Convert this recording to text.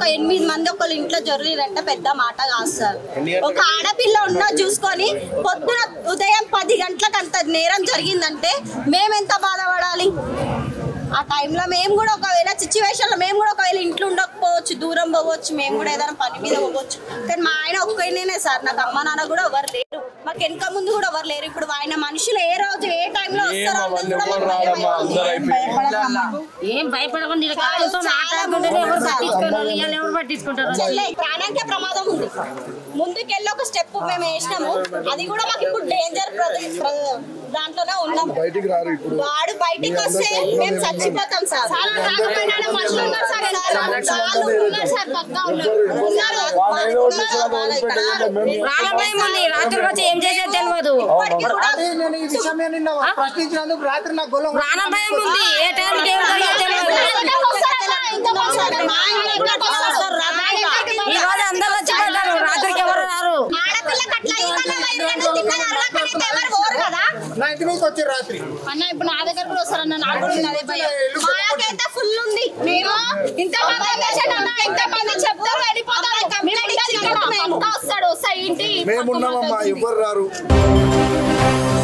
ఒక ఎనిమిది మంది ఒకళ్ళు ఇంట్లో జరుగురంటే పెద్ద మాట కాదు సార్ ఒక ఆడపిల్ల ఉన్నా చూసుకొని పొద్దున ఉదయం పది గంటలకు అంత నేరం జరిగిందంటే మేమెంత బాధపడాలి ఆ టైంలో మేము కూడా ఒకవేళ సిచ్యువేషన్ లో మేము కూడా ఒకవేళ ఇంట్లో ఉండకపోవచ్చు దూరం పోవచ్చు మేము కూడా ఏదైనా పని మీద పోవచ్చు కానీ మా ఆయన ఒక్కనే సార్ నాకు అమ్మ నాన్న కూడా ఎవరు లేరు మాకు వెనక ముందు కూడా ఎవరు లేరు ఇప్పుడు ఆయన మనుషులు ఏ రోజు ఏ టైంలో వస్తారో అన్నది కూడా మాకు భయం అవుతుంది. ఏం భయపడకుండా ఇలా కాళ్ళతో మాట్లాడుకుంటే ఎవరు పట్టించుకోవాలి ఇవాళ ఎవరు పట్టించుకుంటారు చెల్లె, ప్రాణానికే ప్రమాదం ఉంది ముందుకెళ్ళి ఒక స్టెప్ మేము వేసినాము అది కూడా మాకు ఇప్పుడు డేంజర్ దాంట్లోనే ఉన్నాము బయటికి రారు ఇప్పుడు వాడు బయటికి వస్తే మేము చచ్చిపోతాం సార్ రాకపోయినా మనుషులు ఉన్నారు సార్ ఇక్కడ. వాళ్ళు ఉన్నారు సార్ పక్కా ఉన్నారు. ఉన్నారు. వాళ్ళు ఏదో ఒకటి చేసినా వాళ్ళు వదిలిపెట్టేది మేము ప్రాణభయం ఉంది రాత్రికి వచ్చి ఏం చేసేది తెలియదు ఇప్పటికీ కూడా అదే నేను ఈ విషయం నేను నిన్న ప్రశ్నించినందుకు రాత్రి నాకు గొల్ల ప్రాణభయం ఉంది ఏ టైంకి ఏం జరిగేది తెలియదు ఈ రోజు అందరూ వచ్చిపోతారు రాత్రికి ఎవరు రారు ఆడపిల్లకి అట్లా ఇవ్వాలి, వైద్యులు తిన్నది అరవకనైతే ఎవరు పోరు కదా నా ఇంటి నుంచి వచ్చి రాత్రి అన్న ఇప్పుడు నా దగ్గర కూడా వస్తారన్న నాకు కూడా ఉన్నదే భయం మాకైతే ఫుల్ ఉంది మేము ఇంత మంది ఇంత మంది చెప్తారు వెళ్ళిపోతారు కంప్లైంట్ ఇచ్చి ఇక్కడ వస్తాడు వస్తాయి ఇంటి మేము ఉన్నామమ్మా ఎవ్వరు రారు